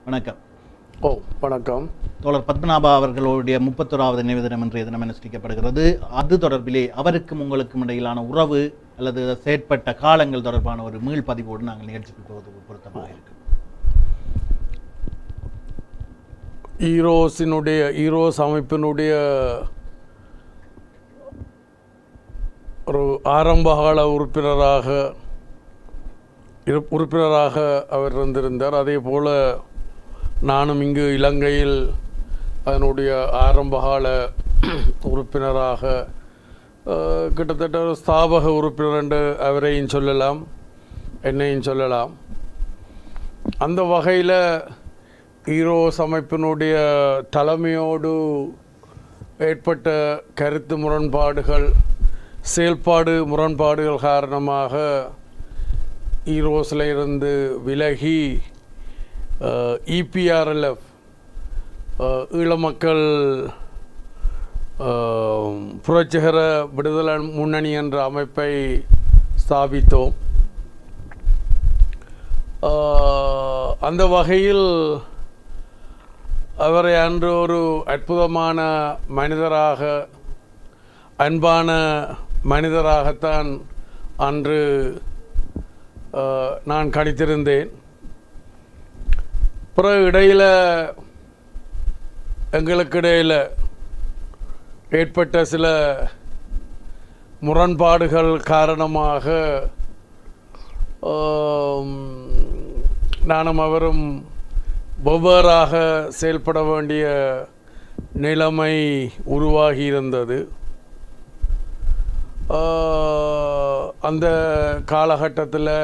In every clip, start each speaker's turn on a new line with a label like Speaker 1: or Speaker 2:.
Speaker 1: வணக்கம்
Speaker 2: ஓ வணக்கம்
Speaker 1: தோழர் பத்மநாபா அவர்களுடைய முப்பத்தோராவது நினைவு தினம் இன்றைய தினம் அனுஷ்டிக்கப்படுகிறது அது தொடர்பிலே அவருக்கும் உங்களுக்கும் இடையிலான உறவு அல்லது செயற்பட்ட காலங்கள் தொடர்பான ஒரு மீள் பதிவோடு நாங்கள் நிகழ்ச்சிக்கு போவது பொருத்தமாக இருக்கு
Speaker 2: ஈரோஸினுடைய ஈரோஸ் அமைப்பினுடைய ஒரு ஆரம்பகால உறுப்பினராக இரு- உறுப்பினராக அவர் இருந்திருந்தார் அதே போல் நானும் இங்கு இலங்கையில் அதனுடைய ஆரம்பகால உறுப்பினராக அஹ், கிட்டத்தட்ட ஒரு ஸ்தாபக உறுப்பினர் என்று அவரையும் சொல்லலாம் என்னையும் சொல்லலாம் அந்த வகையில் ஈரோஸ் அமைப்பினுடைய தலைமையோடு ஏற்பட்ட கருத்து முரண்பாடுகள் செயல்பாடு முரண்பாடுகள் காரணமாக ஈரோஸில் இருந்து விலகி இபிஆர்எல்எஃப் ஈழமக்கள் அஹ், புரட்சிகர விடுதலை முன்னணி என்ற அமைப்பை ஸ்தாபித்தோம் ஆஹ், அந்த வகையில் அவரை அன்று ஒரு அற்புதமான மனிதராக அன்பான மனிதராகத்தான் அன்று ஆஹ், நான் கணித்திருந்தேன் பிறகு இடையில் எங்களுக்கு இடையில் ஏற்பட்ட சில முரண்பாடுகள் காரணமாக ஆம், நானும் அவரும் வெவ்வேறாக செயல்பட வேண்டிய நிலைமை உருவாகி இருந்தது ஆ, அந்த காலகட்டத்தில்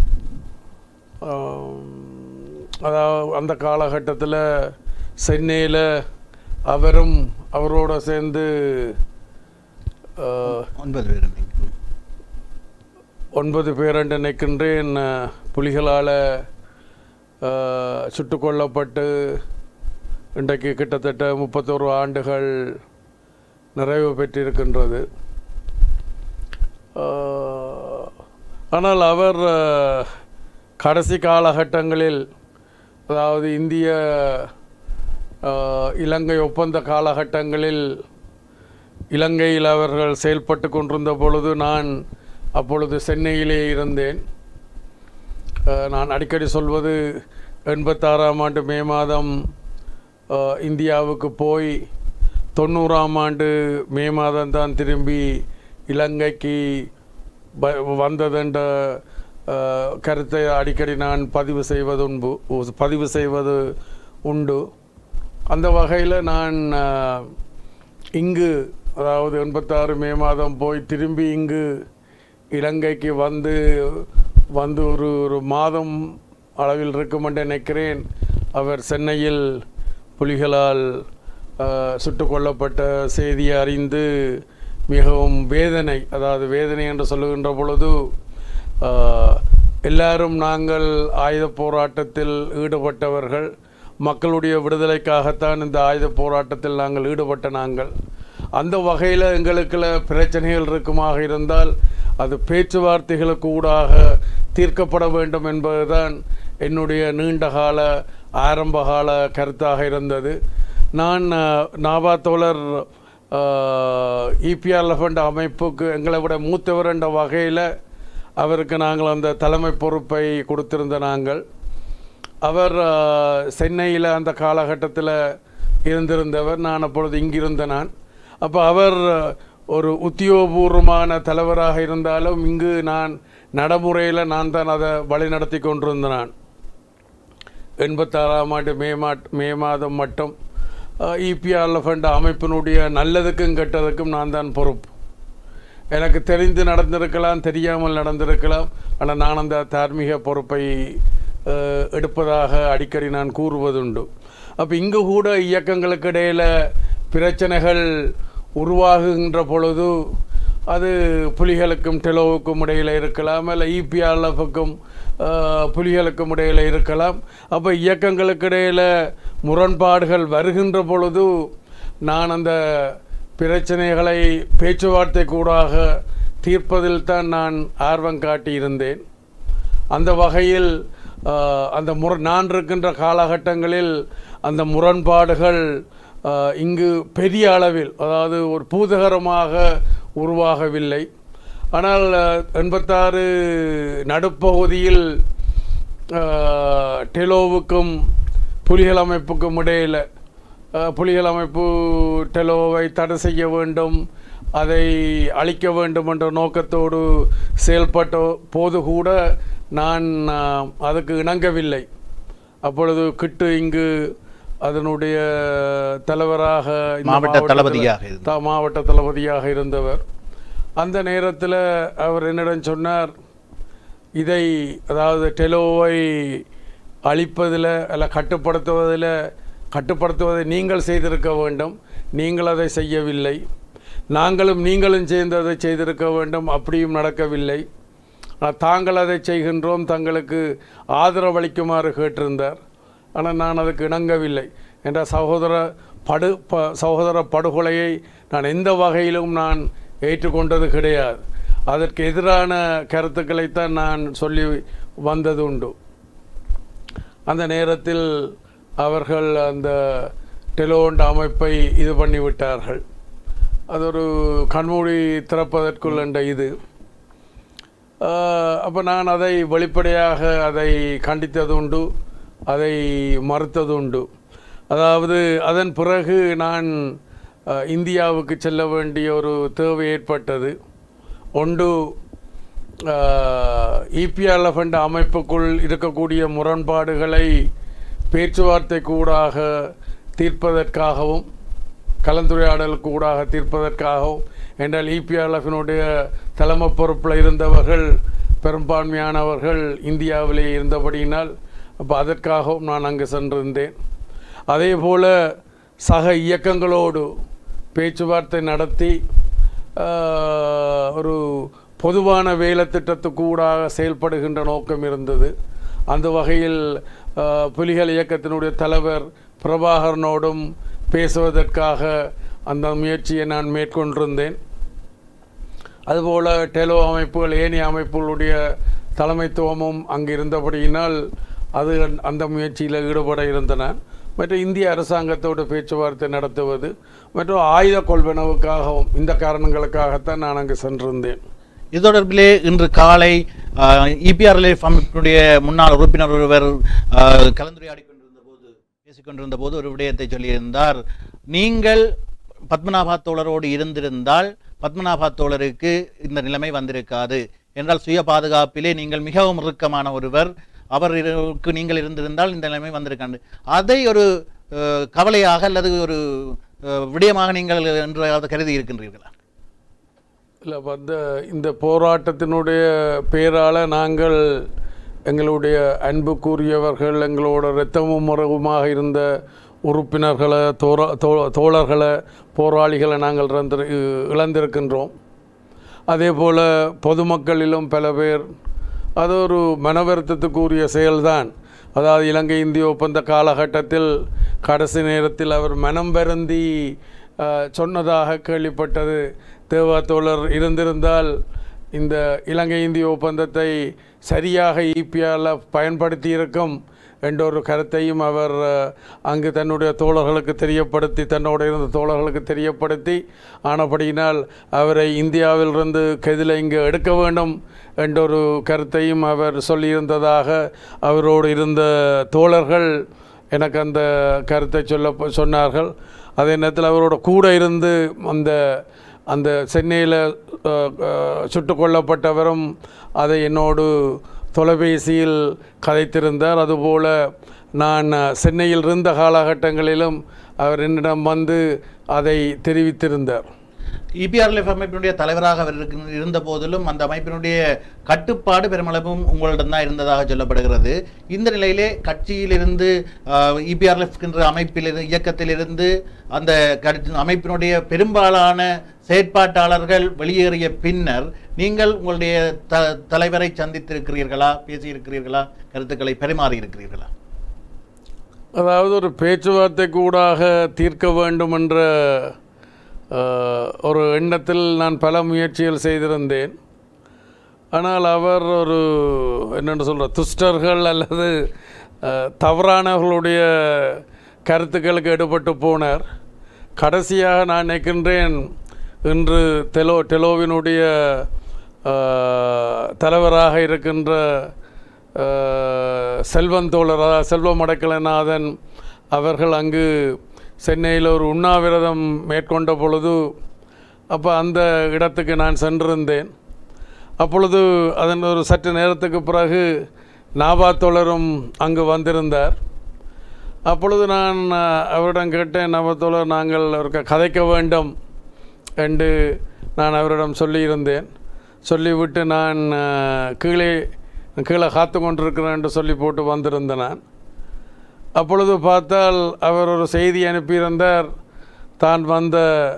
Speaker 2: அதாவது அந்த காலகட்டத்தில் சென்னையில் அவரும் அவரோட சேர்ந்து ஆ,
Speaker 1: ஒன்பது பேர் இருந்தீங்க.
Speaker 2: ஒன்பது பேர் என்று நினைக்கின்றேன் அஹ், புலிகளால் அஹ், சுட்டுக் கொல்லப்பட்டு இன்றைக்கு கிட்டத்தட்ட முப்பத்தோரு ஆண்டுகள் நிறைவு பெற்றிருக்கின்றது அஹ், ஆனால் அவர் அஹ், கடைசி காலகட்டங்களில் அதாவது இந்திய அஹ், இலங்கை ஒப்பந்த காலகட்டங்களில் இலங்கையில் அவர்கள் செயல்பட்டு கொண்டிருந்த பொழுது நான் அப்பொழுது சென்னையிலே இருந்தேன் அஹ், நான் அடிக்கடி சொல்வது எண்பத்தாறாம் ஆண்டு மே மாதம் அஹ், இந்தியாவுக்கு போய் தொண்ணூறாம் ஆண்டு மே மாதம் தான் திரும்பி இலங்கைக்கு ப- வந்ததென்ற அஹ், கருத்தை அடிக்கடி நான் பதிவு செய்வது உண்டு பதிவு செய்வது உண்டு அந்த வகையில் நான் அஹ், இங்கு அதாவது எண்பத்தாறு மே மாதம் போய் திரும்பி இங்கு இலங்கைக்கு வந்து வந்து ஒரு ஒரு மாதம் அளவில் இருக்கும் என்று நினைக்கிறேன் அவர் சென்னையில் புலிகளால் அஹ், சுட்டுக் கொல்லப்பட்ட செய்தியை அறிந்து மிகவும் வேதனை அதாவது வேதனை என்று சொல்லுகின்ற பொழுது அஹ், எல்லாரும் நாங்கள் ஆயுத போராட்டத்தில் ஈடுபட்டவர்கள் மக்களுடைய விடுதலைக்காகத்தான் இந்த ஆயுத போராட்டத்தில் நாங்கள் ஈடுபட்ட நாங்கள் அந்த வகையில் எங்களுக்குள்ள பிரச்சனைகள் இருக்குமாக இருந்தால் அது பேச்சுவார்த்தைகளுக்கு ஊடாக தீர்க்கப்பட வேண்டும் என்பதுதான் என்னுடைய நீண்டகால ஆரம்பகால கருத்தாக இருந்தது நான் அஹ், நாபா தோழர் இபிஆர் லெஃபண்ட் அமைப்புக்கு எங்களை விட மூத்தவர் என்ற வகையில் அவருக்கு நாங்கள் அந்த தலைமை பொறுப்பை கொடுத்திருந்த நாங்கள் அவர் அஹ், சென்னையில் அந்த காலகட்டத்தில் இருந்திருந்தவர் நான் அப்பொழுது இங்கிருந்த நான் அப்போ அவர் அஹ், ஒரு உத்தியோகபூர்வமான தலைவராக இருந்தாலும் இங்கு நான் நடைமுறையில் நான் தான் அதை வழிநடத்தி கொண்டிருந்த நான் எண்பத்தாறாம் ஆண்டு மே மாட் மே மாதம் மட்டும் இபிஆர் ஃபண்ட் அமைப்பினுடைய நல்லதுக்கும் கெட்டதுக்கும் நான் தான் பொறுப்பு எனக்கு தெரிந்து நடந்திருக்கலாம் தெரியாமல் நடந்திருக்கலாம் ஆனால் நான் அந்த தார்மீக பொறுப்பை அஹ், எடுப்பதாக அடிக்கடி நான் கூறுவதுண்டு அப்போ இங்கு கூட இயக்கங்களுக்கு இடையில் பிரச்சனைகள் உருவாகுகின்ற பொழுது அது புலிகளுக்கும் டெலோவுக்கும் இடையில் இருக்கலாம் இல்லை இபிஆர்எஃப்க்கும் புலிகளுக்கும் இடையில் இருக்கலாம் அப்போ இயக்கங்களுக்கு இடையில் முரண்பாடுகள் வருகின்ற பொழுது நான் அந்த பிரச்சனைகளை பேச்சுவார்த்தை கூடாக தீர்ப்பதில் தான் நான் ஆர்வம் காட்டியிருந்தேன் அந்த வகையில் ஆஹ், அந்த முர நான் இருக்கின்ற காலகட்டங்களில் அந்த முரண்பாடுகள் ஆஹ், இங்கு பெரிய அளவில் அதாவது ஒரு பூதகரமாக உருவாகவில்லை ஆனால் ஆஹ், எண்பத்தாறு நடுப்பகுதியில் ஆஹ், டெலோவுக்கும் புலிகள் அமைப்புக்கும் இடையில் அஹ், புலிகள் அமைப்பு டெலோவை தடை செய்ய வேண்டும் அதை அழிக்க வேண்டும் என்ற நோக்கத்தோடு செயல்பட்ட போது கூட நான் அஹ், அதுக்கு இணங்கவில்லை அப்பொழுது கிட்டு இங்கு அதனுடைய தலைவராக இந்த
Speaker 1: மாவட்ட
Speaker 2: மாவட்டத்தில்
Speaker 1: தளபதியாக இருந்தார்.
Speaker 2: த- மாவட்ட தளபதியாக இருந்தவர் அந்த நேரத்தில் அவர் என்னிடம் சொன்னார் இதை அதாவது டெலோவை அழிப்பதில் அல்ல கட்டுப்படுத்துவதில் கட்டுப்படுத்துவதை நீங்கள் செய்திருக்க வேண்டும் நீங்கள் அதை செய்யவில்லை நாங்களும் நீங்களும் சேர்ந்து அதை செய்திருக்க வேண்டும் அப்படியும் நடக்கவில்லை ஆனால் தாங்கள் அதை செய்கின்றோம் தங்களுக்கு ஆதரவளிக்குமாறு கேட்டிருந்தார் ஆனால் நான் அதுக்கு இணங்கவில்லை என்ற சகோதர படு ப சகோதர படுகொலையை நான் எந்த வகையிலும் நான் ஏற்றுக்கொண்டது கிடையாது அதற்கு எதிரான கருத்துக்களைத்தான் நான் சொல்லி வந்தது உண்டு அந்த நேரத்தில் அவர்கள் அந்த டெலோண்ட் அமைப்பை இது பண்ணிவிட்டார்கள் அது ஒரு கண்மூடி திறப்பதற்குள் என்ற இது அப்போ நான் அதை வெளிப்படையாக அதை கண்டித்தது உண்டு அதை மறுத்தது உண்டு அதாவது அதன் பிறகு நான் அஹ், இந்தியாவுக்கு செல்ல வேண்டிய ஒரு தேவை ஏற்பட்டது ஒன்று இபிஆர்எஃப் என்ற அமைப்புக்குள் இருக்கக்கூடிய முரண்பாடுகளை பேச்சுவார்த்தை கூடாக தீர்ப்பதற்காகவும் கலந்துரையாடல் கூடாக தீர்ப்பதற்காகவும் என்றால் இபிஆர்எஃபினுடைய தலைமை பொறுப்பில் இருந்தவர்கள் பெரும்பான்மையானவர்கள் இந்தியாவிலே இருந்தபடியினால் அப்போ அதற்காகவும் நான் அங்கு சென்றிருந்தேன் அதே போல சக இயக்கங்களோடு பேச்சுவார்த்தை நடத்தி ஆஹ், ஒரு பொதுவான வேலை திட்டத்துக்கூடாக செயல்படுகின்ற நோக்கம் இருந்தது அந்த வகையில் ஆஹ், புலிகள் இயக்கத்தினுடைய தலைவர் பிரபாகரனோடும் பேசுவதற்காக அந்த முயற்சியை நான் மேற்கொண்டிருந்தேன் அதுபோல டெலோ அமைப்புகள் ஏனைய அமைப்புகளுடைய தலைமைத்துவமும் அங்கு இருந்தபடியினால் அது அந்த- அந்த முயற்சியில் ஈடுபட இருந்தன மற்றும் இந்திய அரசாங்கத்தோடு பேச்சுவார்த்தை நடத்துவது மற்றும் ஆயுத கொள்வனவுக்காகவும் இந்த காரணங்களுக்காகத்தான் நான் அங்கு சென்றிருந்தேன்
Speaker 1: இது தொடர்பிலே இன்று காலை இபிஆர்எல்எஃப் அமைப்பினுடைய முன்னாள் உறுப்பினர் ஒருவர் ஆஹ், கலந்துரையாடிக் கொண்டிருந்த போது பேசிக்கொண்டிருந்த போது ஒரு விடயத்தை சொல்லியிருந்தார் நீங்கள் பத்மநாபா தோழரோடு இருந்திருந்தால் பத்மநாபா தோழருக்கு இந்த நிலைமை வந்திருக்காது என்றால் சுய பாதுகாப்பிலே நீங்கள் மிகவும் இறுக்கமான ஒருவர் அவருக்கு நீங்கள் இருந்திருந்தால் இந்த நிலைமை வந்திருக்காண்டு அதை ஒரு அஹ், கவலையாக அல்லது ஒரு அஹ், விடயமாக நீங்கள் என்று கருதி இருக்கின்றீர்களா
Speaker 2: இல்லை வந்து இந்த போராட்டத்தினுடைய பேரால் நாங்கள் எங்களுடைய அன்புக்குரியவர்கள் எங்களோட இரத்தமும் உறவுமாக இருந்த உறுப்பினர்களை தோற தோ- தோழர்களை போராளிகளை நாங்கள் இழந்திரு இழந்திருக்கின்றோம் அதே போல் பொதுமக்களிலும் பல பேர் அது ஒரு மனவருத்தத்துக்குரிய செயல்தான் அதாவது இலங்கை இந்திய ஒப்பந்த காலகட்டத்தில் கடைசி நேரத்தில் அவர் மனம் வருந்தி அஹ், சொன்னதாக கேள்விப்பட்டது தேவா தோழர் இருந்திருந்தால் இந்த இலங்கை இந்திய ஒப்பந்தத்தை சரியாக இபிஆரில் பயன்படுத்தி இருக்கும் என்ற ஒரு கருத்தையும் அவர் அஹ், அங்கு தன்னுடைய தோழர்களுக்கு தெரியப்படுத்தி தன்னோடு இருந்த தோழர்களுக்கு தெரியப்படுத்தி ஆனபடியினால் அவரை இந்தியாவிலிருந்து கெதில இங்கு எடுக்க வேண்டும் என்ற ஒரு கருத்தையும் அவர் சொல்லியிருந்ததாக அவரோடு இருந்த தோழர்கள் எனக்கு அந்த கருத்தை சொல்ல சொன்னார்கள் அதே நேரத்தில் அவரோட கூட இருந்து அந்த அந்த சென்னையில் சுட்டு கொல்லப்பட்டவரும் அதை என்னோடு தொலைபேசியில் கதைத்திருந்தார் அதுபோல நான் சென்னையில் இருந்த காலகட்டங்களிலும் அவர் என்னிடம் வந்து அதை தெரிவித்திருந்தார்
Speaker 1: இபிஆர்எல்எஃப் அமைப்பினுடைய தலைவராக அவர் இருக்கு- இருந்த போதிலும் அந்த அமைப்பினுடைய கட்டுப்பாடு பெருமளவும் உங்களிடம் தான் இருந்ததாக சொல்லப்படுகிறது இந்த நிலையிலே கட்சியிலிருந்து இபிஆர்எஃப் என்ற அமைப்பில் இயக்கத்திலிருந்து அந்த கட்சி- அமைப்பினுடைய பெரும்பாலான செயற்பாட்டாளர்கள் வெளியேறிய பின்னர் நீங்கள் உங்களுடைய த தலைவரை சந்தித்திருக்கிறீர்களா பேசியிருக்கிறீர்களா கருத்துக்களை பரிமாறி இருக்கிறீர்களா
Speaker 2: அதாவது ஒரு பேச்சுவார்த்தை கூடாக தீர்க்க வேண்டும் என்ற அஹ், ஒரு எண்ணத்தில் நான் பல முயற்சிகள் செய்திருந்தேன் ஆனால் அவர் ஒரு என்னென்னு சொல்கிற துஷ்டர்கள் அல்லது அஹ், தவறானவர்களுடைய கருத்துக்களுக்கு எடுபட்டு போனார் கடைசியாக நான் நினைக்கின்றேன் இன்று டெலோ டெலோவினுடைய அஹ், தலைவராக இருக்கின்ற அஹ், செல்வன் தோழர் அதாவது செல்வம் மடக்கலநாதன் அவர்கள் அங்கு சென்னையில் ஒரு உண்ணாவிரதம் மேற்கொண்ட பொழுது அப்போ அந்த இடத்துக்கு நான் சென்றிருந்தேன் அப்பொழுது அதன் ஒரு சற்று நேரத்துக்கு பிறகு நாபா தோழரும் அங்கு வந்திருந்தார் அப்பொழுது நான் அஹ், அவரிடம் கேட்டேன் நாபா தோழர் நாங்கள் ஒரு க- கதைக்க வேண்டும் என்று நான் அவரிடம் சொல்லியிருந்தேன் சொல்லிவிட்டு நான் அஹ், கீழே கீழே காத்து கொண்டிருக்கிறேன் என்று சொல்லி போட்டு வந்திருந்தேன் நான் அப்பொழுது பார்த்தால் அவர் ஒரு செய்தி அனுப்பியிருந்தார் தான் வந்த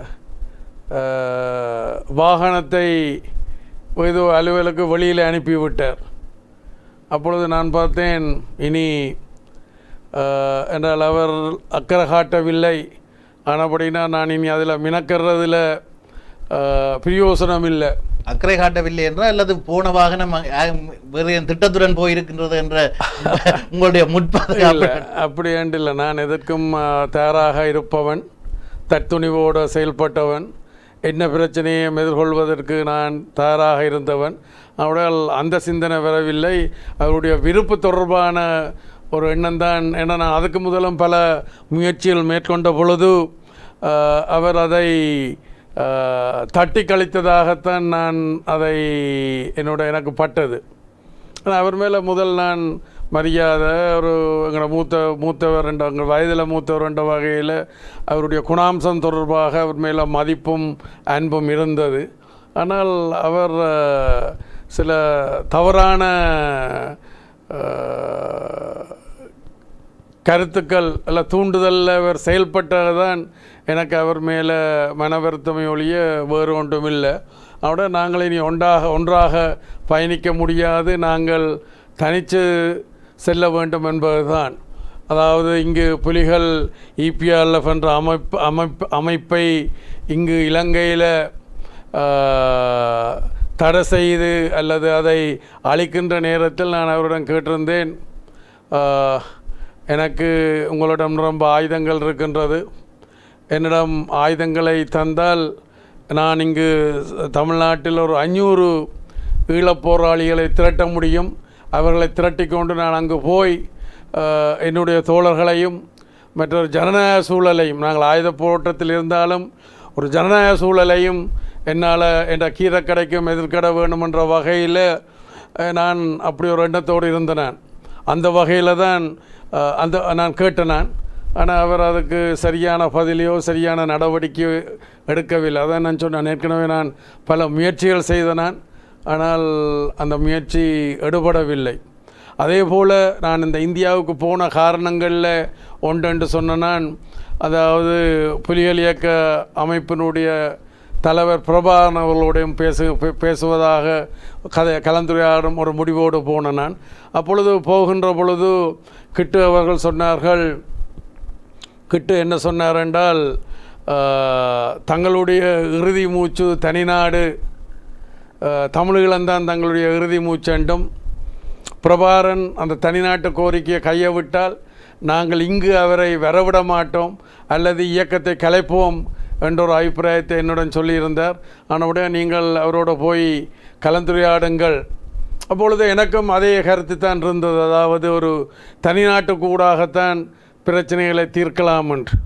Speaker 2: அஹ், வாகனத்தை ஏதோ அலுவலுக்கு வெளியில் அனுப்பிவிட்டார் அப்பொழுது நான் பார்த்தேன் இனி அஹ், என்றால் அவர் அக்கறை காட்டவில்லை ஆனபடினா நான் இனி அதில் மினக்கிறதுல அஹ், பிரயோசனம் இல்லை
Speaker 1: அக்கறை காட்டவில்லை என்றால் அல்லது போன வாகனம் அஹ், வேறு என் திட்டத்துடன் போயிருக்கின்றது என்ற உங்களுடைய முற்பாதுகாப்பு
Speaker 2: இல்லை அப்படி ஏண்டு இல்லை நான் எதற்கும் ஆ, தயாராக இருப்பவன் தத்துணிவோடு செயல்பட்டவன் என்ன பிரச்சனையும் எதிர்கொள்வதற்கு நான் தயாராக இருந்தவன் அவரால் அந்த சிந்தனை வரவில்லை அவருடைய விருப்பு தொடர்பான ஒரு எண்ணம் தான் ஏன்னா நான் அதுக்கு முதலும் பல முயற்சிகள் மேற்கொண்ட பொழுது ஆ, அவர் அதை ஆ, தட்டி கழித்ததாகத்தான் நான் அதை என்னோட எனக்கு பட்டது ஆனால் அவர் மேலே முதல் நான் மரியாதை ஒரு எங்களோட மூத்த மூத்தவர் என்ற எங்கள் வயதில் மூத்தவர் என்ற வகையில் அவருடைய குணாம்சம் தொடர்பாக அவர் மேலே மதிப்பும் அன்பும் இருந்தது ஆனால் அவர் அஹ், சில தவறான அஹ், கருத்துக்கள் அல்ல தூண்டுதலில் அவர் செயல்பட்டதுதான் எனக்கு அவர் மேலே மன வருத்தமை ஒழிய வேறு ஒன்றும் இல்லை அவட நாங்கள் இனி ஒன்றாக ஒன்றாக பயணிக்க முடியாது நாங்கள் தனித்து செல்ல வேண்டும் என்பதுதான் அதாவது இங்கு புலிகள் இபிஆர்எஃப் என்ற அமைப்பு அமைப்பு அமைப்பை இங்கு இலங்கையில் ஆஹ், தடை செய்து அல்லது அதை அழிக்கின்ற நேரத்தில் நான் அவரிடம் கேட்டிருந்தேன் ஆஹ், எனக்கு உங்களிடம் ரொம்ப ஆயுதங்கள் இருக்கின்றது என்னிடம் ஆயுதங்களை தந்தால் நான் இங்கு தமிழ்நாட்டில் ஒரு அஞ்சூறு ஈழப் போராளிகளை திரட்ட முடியும் அவர்களை திரட்டி கொண்டு நான் அங்கு போய் ஆஹ், என்னுடைய தோழர்களையும் மற்றொரு ஜனநாயக சூழலையும் நாங்கள் ஆயுத போராட்டத்தில் இருந்தாலும் ஒரு ஜனநாயக சூழலையும் என்னால் என்ற கீரைக்கடைக்கும் எதிர்கட வேண்டும் என்ற வகையில் அஹ், நான் அப்படி ஒரு எண்ணத்தோடு இருந்த நான் அந்த வகையில் தான் அஹ், அந்த நான் கேட்டேன் நான் ஆனால் அவர் அதுக்கு சரியான பதிலையோ சரியான நடவடிக்கையோ எடுக்கவில்லை அதான் நான் சொன்னேன் ஏற்கனவே நான் பல முயற்சிகள் செய்த நான் ஆனால் அந்த முயற்சி எடுபடவில்லை அதே போல் நான் இந்த இந்தியாவுக்கு போன காரணங்களில் ஒன்றென்று சொன்ன நான் அதாவது புலிகள் இயக்க அமைப்பினுடைய தலைவர் பிரபாகரன் அவர்களோடையும் பேசு பே- பேசுவதாக கதை கலந்துரையாடும் ஒரு முடிவோடு போனேன் நான் அப்பொழுது போகின்ற பொழுது கிட்டு அவர்கள் சொன்னார்கள் கிட்டு என்ன சொன்னார் என்றால் ஆஹ், தங்களுடைய இறுதி மூச்சு தனிநாடு ஆஹ், தமிழீழம்தான் தங்களுடைய இறுதி மூச்சென்றும் பிரபாரன் அந்த தனிநாட்டு கோரிக்கையை கையை விட்டால் நாங்கள் இங்கு அவரை வரவிட மாட்டோம் அல்லது இயக்கத்தை கலைப்போம் என்ற ஒரு அபிப்பிராயத்தை என்னுடன் சொல்லியிருந்தார் ஆனவுடைய நீங்கள் அவரோட போய் கலந்துரையாடுங்கள் அப்பொழுது எனக்கும் அதே கருத்து தான் இருந்தது அதாவது ஒரு தனிநாட்டுக்கு ஊடாகத்தான் பிரச்சனைகளை தீர்க்கலாம் என்று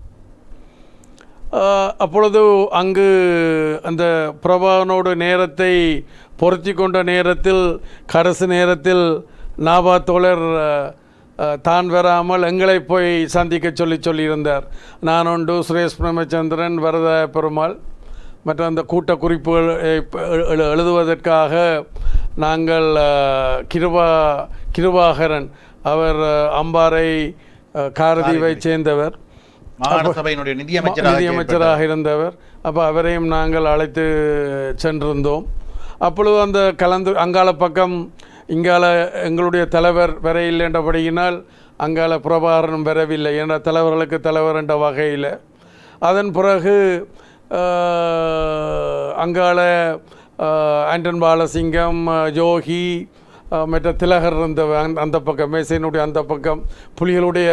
Speaker 2: ஆஹ், அப்பொழுது அங்கு அந்த பிரபாகனோடு நேரத்தை பொருத்தி கொண்ட நேரத்தில் கடைசி நேரத்தில் நாபா தோழர் ஆஹ், ஆஹ், தான் வராமல் எங்களை போய் சந்திக்க சொல்லி சொல்லியிருந்தார் நான் உண்டு சுரேஷ் பிரமச்சந்திரன் வரத பெருமாள் மற்ற அந்த கூட்ட குறிப்புகள் எழு- எழு- எழுதுவதற்காக நாங்கள் ஆஹ், கிருபா கிருபாகரன் அவர் ஆஹ், அம்பாறை ஆஹ், காரதீவை சேர்ந்தவர்
Speaker 1: மாகாண சபையினுடைய நிதியமைச்சராக
Speaker 2: நிதியமைச்சராக இருந்தவர் அப்போ அவரையும் நாங்கள் அழைத்து சென்றிருந்தோம் அப்பொழுது அந்த கலந்து அங்கால பக்கம் இங்கால எங்களுடைய தலைவர் வர இல்லைன்றபடியினால் அங்கால பிரபாகரனும் வரவில்லை என்ற தலைவர்களுக்கு தலைவர் என்ற வகையில் அதன் பிறகு ஆஹ், அங்கால அஹ், ஆண்டன் பாலசிங்கம் அஹ், ஜோகி அஹ், மற்ற திலகர் இருந்த அந்த- அந்த பக்கம் மேசையினுடைய அந்த பக்கம் புலிகளுடைய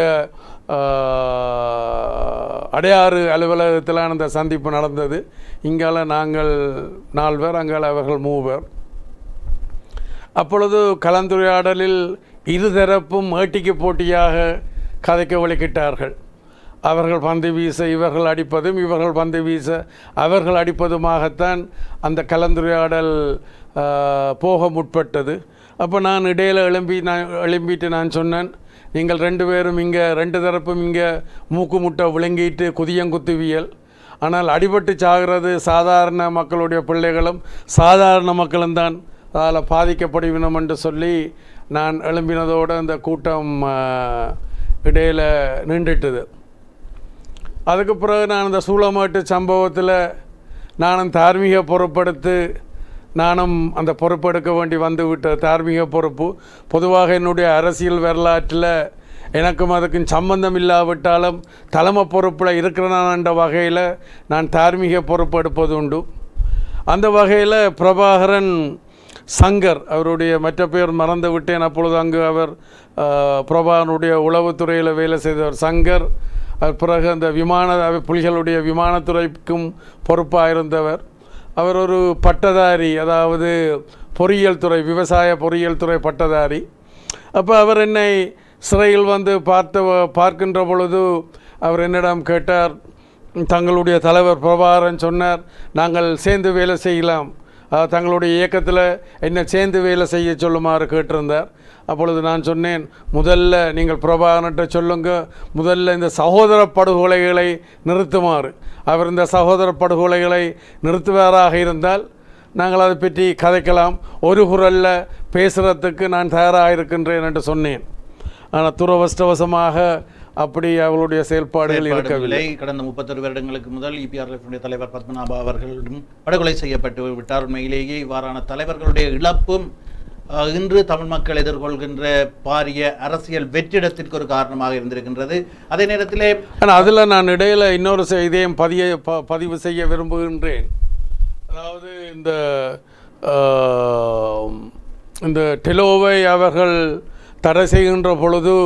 Speaker 2: அஹ், அடையாறு அலுவலகத்தில் அந்த சந்திப்பு நடந்தது இங்கால நாங்கள் நால்வர் அங்கால அவர்கள் மூவர் அப்பொழுது கலந்துரையாடலில் இருதரப்பும் ஏட்டிக்கு போட்டியாக கதைக்க வழிகிட்டார்கள் அவர்கள் பந்து வீச இவர்கள் அடிப்பதும் இவர்கள் பந்து வீச அவர்கள் அடிப்பதுமாகத்தான் அந்த கலந்துரையாடல் ஆ, போக முற்பட்டது அப்போ நான் இடையில் எழும்பி நான் எழும்பிட்டு நான் சொன்னேன் நீங்கள் ரெண்டு பேரும் இங்கே ரெண்டு தரப்பும் இங்கே மூக்கு முட்டை விழுங்கிட்டு குதியங்குத்துவியல் ஆனால் அடிபட்டு சாகிறது சாதாரண மக்களுடைய பிள்ளைகளும் சாதாரண மக்களும் தான் அதால் பாதிக்கப்படுவினோம் என்று சொல்லி நான் எழும்பினதோடு அந்த கூட்டம் இடையில் நின்றுட்டுது அதுக்கு பிறகு நான் இந்த சூளமாட்டு சம்பவத்தில் நானும் தார்மீக பொறுப்படுத்து நானும் அந்த பொறுப்பெடுக்க வேண்டி வந்து விட்ட தார்மீக பொறுப்பு பொதுவாக என்னுடைய அரசியல் வரலாற்றில் எனக்கும் அதுக்கும் சம்பந்தம் இல்லாவிட்டாலும் தலைமை பொறுப்பில் இருக்கிறனான்ற வகையில் நான் தார்மீக பொறுப்பு எடுப்பது உண்டு அந்த வகையில் பிரபாகரன் சங்கர் அவருடைய மற்ற பேர் மறந்து விட்டேன் அப்பொழுது அங்கு அவர் அஹ், பிரபாகரனுடைய உளவுத்துறையில் வேலை செய்தவர் சங்கர் அது பிறகு அந்த விமான புலிகளுடைய விமானத்துறைக்கும் பொறுப்பாக இருந்தவர் அவர் ஒரு பட்டதாரி அதாவது பொறியியல் துறை விவசாய பொறியியல் துறை பட்டதாரி அப்போ அவர் என்னை சிறையில் வந்து பார்த்த பார்க்கின்ற பொழுது அவர் என்னிடம் கேட்டார் தங்களுடைய தலைவர் பிரபாகரன் சொன்னார் நாங்கள் சேர்ந்து வேலை செய்யலாம் அஹ், தங்களுடைய இயக்கத்தில் என்ன சேர்ந்து வேலை செய்ய சொல்லுமாறு கேட்டிருந்தார் அப்பொழுது நான் சொன்னேன் முதல்ல நீங்கள் பிரபாகரன்கிட்ட சொல்லுங்க முதல்ல இந்த சகோதர படுகொலைகளை நிறுத்துமாறு அவர் இந்த சகோதர படுகொலைகளை நிறுத்துவாராக இருந்தால் நாங்கள் அதை பற்றி கதைக்கலாம் ஒரு குரலில் பேசுகிறதுக்கு நான் தயாராக இருக்கின்றேன் என்று சொன்னேன் ஆனால் துரவஷ்டவசமாக அப்படி அவளுடைய செயல்பாடுகள் இருக்கவில்லை
Speaker 1: செயல்பாடுகளை கடந்த முப்பத்தொரு வருடங்களுக்கு முதல் இபிஆர்எஃப் தலைவர் பத்மநாபா அவர்களிடம் படுகொலை செய்யப்பட்டு விட்டார் உண்மையிலேயே இவ்வாறான தலைவர்களுடைய இழப்பும் அஹ், இன்று தமிழ் மக்கள் எதிர்கொள்கின்ற பாரிய அரசியல் வெற்றிடத்திற்கு ஒரு காரணமாக இருந்திருக்கின்றது அதே நேரத்திலே
Speaker 2: ஆனால் அதில் நான் இடையில் இன்னொரு செய்தியையும் பதிய ப பதிவு செய்ய விரும்புகின்றேன் அதாவது இந்த ஆம், இந்த டெலோவை அவர்கள் தடை செய்கின்ற பொழுது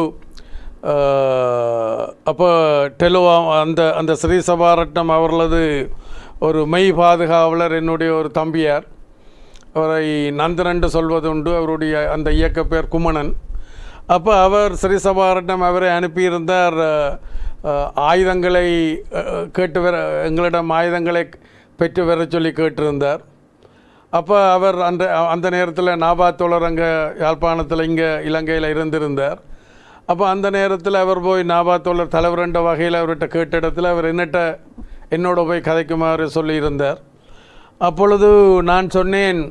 Speaker 2: அப்போ டெலோ அந்த அந்த ஸ்ரீ சபாரட்னம் அவர்களது ஒரு மெய் பாதுகாவலர் என்னுடைய ஒரு தம்பியார் அவரை நந்தன் என்று சொல்வதுண்டு அவருடைய அந்த இயக்க பேர் குமணன் அப்போ அவர் ஸ்ரீசபாரட்னம் அவரை அனுப்பியிருந்தார் அஹ், அஹ், ஆயுதங்களை அஹ், கேட்டு வர எங்களிடம் ஆயுதங்களை பெற்று வர சொல்லி கேட்டிருந்தார் அப்போ அவர் அந்த அந்த நேரத்தில் நாபா தோழர் அங்கே யாழ்ப்பாணத்தில் இங்கே இலங்கையில் இருந்திருந்தார் அப்போ அந்த நேரத்தில் அவர் போய் நாபா தோழர் தலைவர்ன்ற வகையில் அவர்கிட்ட கேட்ட இடத்துல அவர் என்னட்ட என்னோட போய் கதைக்குமாறு சொல்லியிருந்தார் அப்பொழுது நான் சொன்னேன்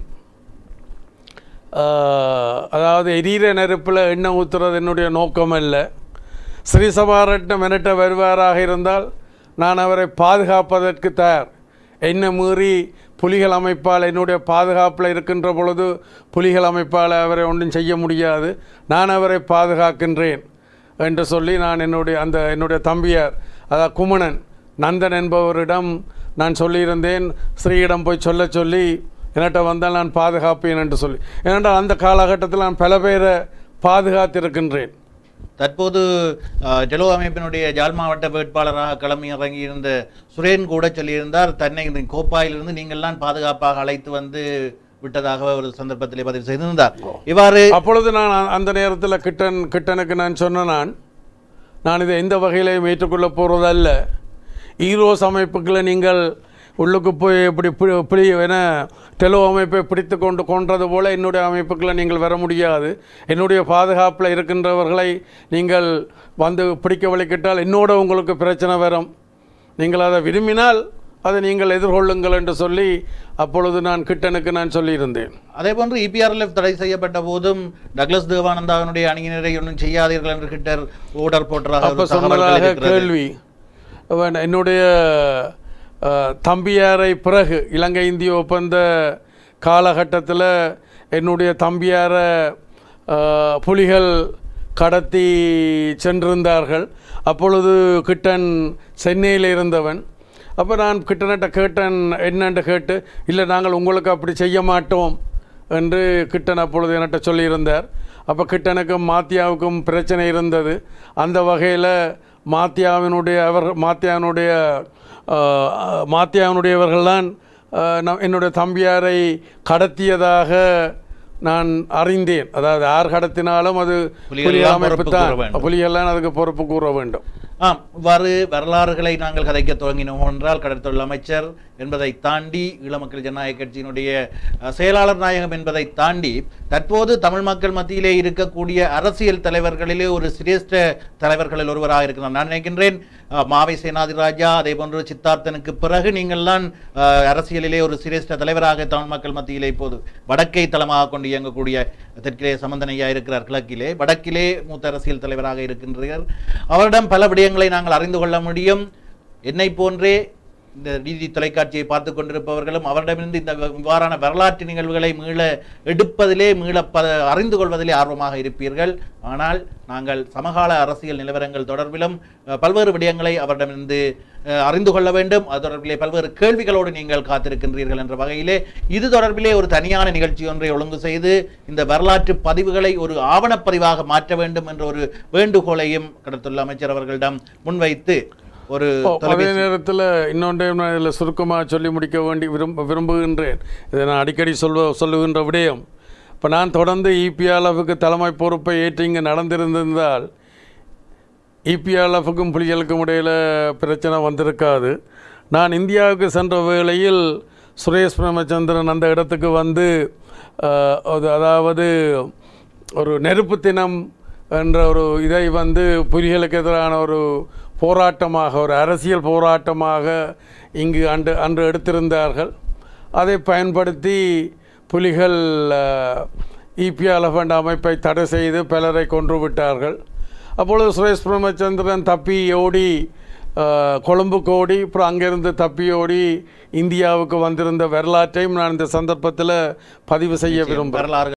Speaker 2: ஆஹ், அதாவது எரியிற நெருப்பில் எண்ணெய் ஊற்றுறது என்னுடைய நோக்கம் அல்ல ஸ்ரீசபாரட்னம் என்னட்ட வருவாராக இருந்தால் நான் அவரை பாதுகாப்பதற்கு தயார் என்ன மீறி புலிகள் அமைப்பால் என்னுடைய பாதுகாப்பில் இருக்கின்ற பொழுது புலிகள் அமைப்பால் அவரை ஒன்றும் செய்ய முடியாது நான் அவரை பாதுகாக்கின்றேன் என்று சொல்லி நான் என்னுடைய அந்த என்னுடைய தம்பியார் அதாவது குமணன் நந்தன் என்பவரிடம் நான் சொல்லியிருந்தேன் ஸ்ரீயிடம் போய் சொல்ல சொல்லி என்னட்ட வந்தால் நான் பாதுகாப்பேன் என்று சொல்லி ஏனென்றால் அந்த காலகட்டத்தில் நான் பல பேரை பாதுகாத்திருக்கின்றேன்
Speaker 1: தற்போது அஹ், டெலோ அமைப்பினுடைய ஜாழ் மாவட்ட வேட்பாளராக களம் இறங்கியிருந்த சுரேன் கூட சொல்லியிருந்தார் தன்னை இந்த கோப்பாயிலிருந்து நீங்கள்லாம் பாதுகாப்பாக அழைத்து வந்து விட்டதாக ஒரு சந்தர்ப்பத்திலே பதிவு செய்திருந்தார் இவ்வாறு
Speaker 2: அப்பொழுது நான் அ- அந்த நேரத்தில் கிட்டன் கிட்டனுக்கு நான் சொன்ன நான் நான் இதை எந்த வகையிலையும் ஏற்றுக்கொள்ளப் போகிறதல்ல ஈரோஸ் அமைப்புகளை நீங்கள் உள்ளுக்கு போய் இப்படி பி- பிடி என டெலோ அமைப்பை பிடித்து கொண்டு கொன்றது போல என்னுடைய அமைப்புகளை நீங்கள் வர முடியாது என்னுடைய பாதுகாப்பில் இருக்கின்றவர்களை நீங்கள் வந்து பிடிக்க வலிக்கிட்டால் என்னோட உங்களுக்கு பிரச்சனை வரும் நீங்கள் அதை விரும்பினால் அதை நீங்கள் எதிர்கொள்ளுங்கள் என்று சொல்லி அப்பொழுது நான் கிட்டனுக்கு நான் சொல்லியிருந்தேன்
Speaker 1: அதே போன்று இபிஆர்எல்எஃப் தடை செய்யப்பட்ட போதும் டக்ளஸ் தேவானந்தாவினுடைய அணியினரை ஒன்றும் செய்யாதீர்கள் என்று கிட்டர் ஓடர் போட்டதாக
Speaker 2: அப்போ
Speaker 1: ஒரு தகவல்கள்
Speaker 2: சொன்னதாக
Speaker 1: இருக்கிறது.
Speaker 2: கேள்வி அவன் என்னுடைய அஹ், தம்பியாரை பிறகு இலங்கை இந்திய ஒப்பந்த காலகட்டத்தில் என்னுடைய தம்பியாரை அஹ், புலிகள் கடத்தி சென்றிருந்தார்கள் அப்பொழுது கிட்டன் சென்னையில் இருந்தவன் அப்போ நான் கிட்டனட்ட கேட்டேன் என்னன்னு கேட்டு இல்லை நாங்கள் உங்களுக்கு அப்படி செய்ய மாட்டோம் என்று கிட்டன் அப்பொழுது என்கிட்ட சொல்லியிருந்தார் அப்போ கிட்டனுக்கும் மாத்தியாவுக்கும் பிரச்சனை இருந்தது அந்த வகையில் மாத்தியாவினுடைய அவர் மாத்தியாவினுடைய ஆஹ், மாத்தியாவினுடையவர்கள்தான் ஆஹ், நம் என்னுடைய தம்பியாரை கடத்தியதாக நான் அறிந்தேன் அதாவது யார் கடத்தினாலும் அது
Speaker 1: புலிகள்
Speaker 2: புலி
Speaker 1: எல்லாம்
Speaker 2: அமைப்பு
Speaker 1: பொறுப்பு கூற வேண்டும்.
Speaker 2: தான் புலிகள்லாம் அதுக்கு பொறுப்பு கூற வேண்டும்
Speaker 1: ஆம் இவ்வாறு வரலாறுகளை நாங்கள் கதைக்க துவங்கினோம் என்றால் கடற்தொழில் அமைச்சர் என்பதை தாண்டி ஈழ மக்கள் ஜனநாயக கட்சியினுடைய அஹ், செயலாளர் நாயகம் என்பதை தாண்டி தற்போது தமிழ் மக்கள் மத்தியிலே இருக்கக்கூடிய அரசியல் தலைவர்களிலே ஒரு சிரேஷ்ட தலைவர்களில் ஒருவராக இருக்கிறார் நான் நினைக்கின்றேன் அஹ், மாவை சேனாதிராஜா அதே போன்று சித்தார்த்தனுக்கு பிறகு நீங்கள்தான் அஹ், அரசியலிலே ஒரு சிரேஷ்ட தலைவராக தமிழ் மக்கள் மத்தியிலே இப்போது வடக்கை தளமாக கொண்டு இயங்கக்கூடிய தெற்கிலே சம்பந்தனையா இருக்கிறார் கிழக்கிலே வடக்கிலே மூத்த அரசியல் தலைவராக இருக்கின்றீர்கள் அவரிடம் பல விடயங்களை நாங்கள் அறிந்து கொள்ள முடியும் என்னை போன்றே இந்த நீதி தொலைக்காட்சியை பார்த்து கொண்டிருப்பவர்களும் அவரிடமிருந்து இந்த இவ்வாறான வரலாற்று நிகழ்வுகளை மீள எடுப்பதிலே மீள ப அறிந்து கொள்வதிலே ஆர்வமாக இருப்பீர்கள் ஆனால் நாங்கள் சமகால அரசியல் நிலவரங்கள் தொடர்பிலும் அஹ், பல்வேறு விடயங்களை அவரிடமிருந்து அஹ், அறிந்து கொள்ள வேண்டும் அது தொடர்பிலே பல்வேறு கேள்விகளோடு நீங்கள் காத்திருக்கின்றீர்கள் என்ற வகையிலே இது தொடர்பிலே ஒரு தனியான நிகழ்ச்சி ஒன்றை ஒழுங்கு செய்து இந்த வரலாற்று பதிவுகளை ஒரு ஆவணப்பதிவாக மாற்ற வேண்டும் என்ற ஒரு வேண்டுகோளையும் கடத்துள்ள அமைச்சர் அவர்களிடம் முன்வைத்து ஒரு
Speaker 2: ஓ, அதே
Speaker 1: தொலைபேசி
Speaker 2: நேரத்தில் இன்னொன்றையும் நான் இதில் சுருக்கமாக சொல்லி முடிக்க வேண்டி விரும்ப விரும்புகின்றேன் இதை நான் அடிக்கடி சொல்வ சொல்லுகின்ற விடயம் இப்போ நான் தொடர்ந்து இபிஆர்எஃப்க்கு தலைமை பொறுப்பை ஏற்று இங்கே நடந்திருந்திருந்தால் இபிஆர்எஃப்க்கும் புலிகளுக்கும் இடையில் பிரச்சனை வந்திருக்காது நான் இந்தியாவுக்கு சென்ற வேளையில் சுரேஷ் பிரேமச்சந்திரன் அந்த இடத்துக்கு வந்து அஹ், அது- அதாவது ஒரு நெருப்பு தினம் என்ற ஒரு இதை வந்து புலிகளுக்கு எதிரான ஒரு போராட்டமாக ஒரு அரசியல் போராட்டமாக இங்கு அன்று அன்று எடுத்திருந்தார்கள் அதை பயன்படுத்தி புலிகள் இபிஆர்எஃப் என்ற அமைப்பை தடை செய்து பலரை கொன்று விட்டார்கள் அப்பொழுது சுரேஷ் பிரேமச்சந்திரன் தப்பி ஓடி அஹ், கொழும்புக்கு ஓடி அப்புறம் அங்கிருந்து தப்பி ஓடி இந்தியாவுக்கு வந்திருந்த வரலாற்றையும் நான் இந்த சந்தர்ப்பத்தில் பதிவு செய்ய விரும்புகிறேன்
Speaker 1: வரலாறு